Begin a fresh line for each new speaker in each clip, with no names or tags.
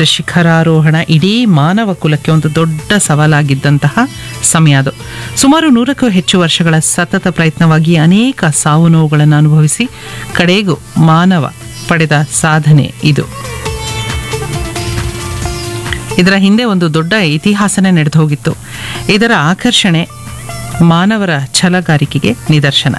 Everest ಶಿಖರಾರೋಹಣ ಇಡೀ ಮಾನವ ಕುಲಕ್ಕೆ ಒಂದು ದೊಡ್ಡ ಸವಾಲಾಗಿದ್ದಂತಹ ಸಮಯ ಅದು ಸುಮಾರು ನೂರಕ್ಕೂ ಹೆಚ್ಚು ವರ್ಷಗಳ ಸತತ ಪ್ರಯತ್ನವಾಗಿ ಅನೇಕ ಸಾವು ನೋವುಗಳನ್ನು ಅನುಭವಿಸಿ ಕಡೆಗೂ ಮಾನವ ಪಡೆದ ಸಾಧನೆ ಇದು ಇದರ ಹಿಂದೆ ಒಂದು ದೊಡ್ಡ ಇತಿಹಾಸನೇ ನಡೆದು ಹೋಗಿತ್ತು ಇದರ ಆಕರ್ಷಣೆ ಮಾನವರ ಛಲಗಾರಿಕೆಗೆ ನಿದರ್ಶನ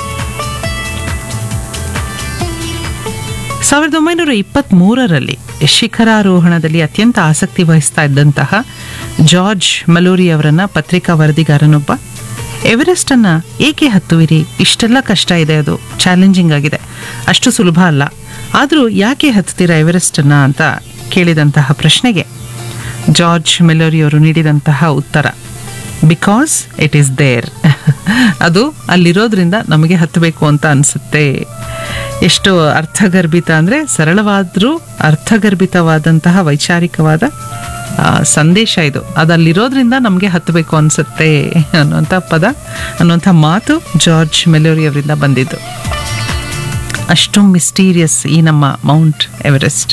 ಸಾವಿರದ ಒಂಬೈನೂರ ಇಪ್ಪತ್ತ್ಮೂರರಲ್ಲಿ ಶಿಖರಾರೋಹಣದಲ್ಲಿ ಅತ್ಯಂತ ಆಸಕ್ತಿ ವಹಿಸ್ತಾ ಇದ್ದಂತಹ ಜಾರ್ಜ್ ಮಲೋರಿ ಅವರನ್ನ ಪತ್ರಿಕಾ ವರದಿಗಾರನೊಬ್ಬ ಎವರೆಸ್ಟ್ ಅನ್ನ ಏಕೆ ಹತ್ತುವಿರಿ ಇಷ್ಟೆಲ್ಲ ಕಷ್ಟ ಇದೆ ಅದು ಚಾಲೆಂಜಿಂಗ್ ಆಗಿದೆ ಅಷ್ಟು ಸುಲಭ ಅಲ್ಲ ಆದರೂ ಯಾಕೆ ಹತ್ತುತ್ತೀರಾ ಎವರೆಸ್ಟ್ ಅನ್ನ ಅಂತ ಕೇಳಿದಂತಹ ಪ್ರಶ್ನೆಗೆ ಜಾರ್ಜ್ ಮೆಲೋರಿ ಅವರು ನೀಡಿದಂತಹ ಉತ್ತರ ಬಿಕಾಸ್ ಇಟ್ ಈಸ್ ದೇರ್ ಅದು ಅಲ್ಲಿರೋದ್ರಿಂದ ನಮಗೆ ಹತ್ತಬೇಕು ಅಂತ ಅನಿಸುತ್ತೆ ಎಷ್ಟು ಅರ್ಥಗರ್ಭಿತ ಅಂದರೆ ಸರಳವಾದರೂ ಅರ್ಥಗರ್ಭಿತವಾದಂತಹ ವೈಚಾರಿಕವಾದ ಆ, ಸಂದೇಶ ಇದು ಅದು ಅಲ್ಲಿರೋದ್ರಿಂದ ನಮಗೆ ಹತ್ತಬೇಕು ಅನಿಸುತ್ತೆ ಅನ್ನುವಂಥ ಪದ ಅನ್ನುವಂಥ ಮಾತು ಜಾರ್ಜ್ ಮೆಲೋರಿ ಅವರಿಂದ ಬಂದಿದ್ದು ಅಷ್ಟು ಮಿಸ್ಟೀರಿಯಸ್ ಈ ನಮ್ಮ ಮೌಂಟ್ ಎವರೆಸ್ಟ್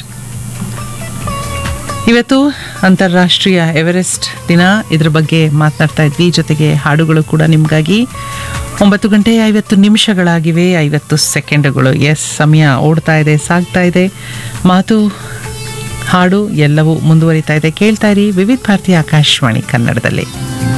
ಇವತ್ತು ಅಂತಾರಾಷ್ಟ್ರೀಯ ಎವರೆಸ್ಟ್ ದಿನ ಇದ್ರ ಬಗ್ಗೆ ಮಾತನಾಡ್ತಾ ಇದ್ವಿ ಜೊತೆಗೆ ಹಾಡುಗಳು ಕೂಡ ನಿಮಗಾಗಿ ಒಂಬತ್ತು ಗಂಟೆ ಐವತ್ತು ನಿಮಿಷಗಳಾಗಿವೆ ಐವತ್ತು ಸೆಕೆಂಡುಗಳು ಎಸ್ ಸಮಯ ಓಡ್ತಾ ಇದೆ ಸಾಗ್ತಾ ಇದೆ ಮಾತು ಹಾಡು ಎಲ್ಲವೂ ಮುಂದುವರಿತಾ ಇದೆ ಕೇಳ್ತಾ ಇರಿ ವಿವಿಧ ಭಾರತಿ ಆಕಾಶವಾಣಿ ಕನ್ನಡದಲ್ಲಿ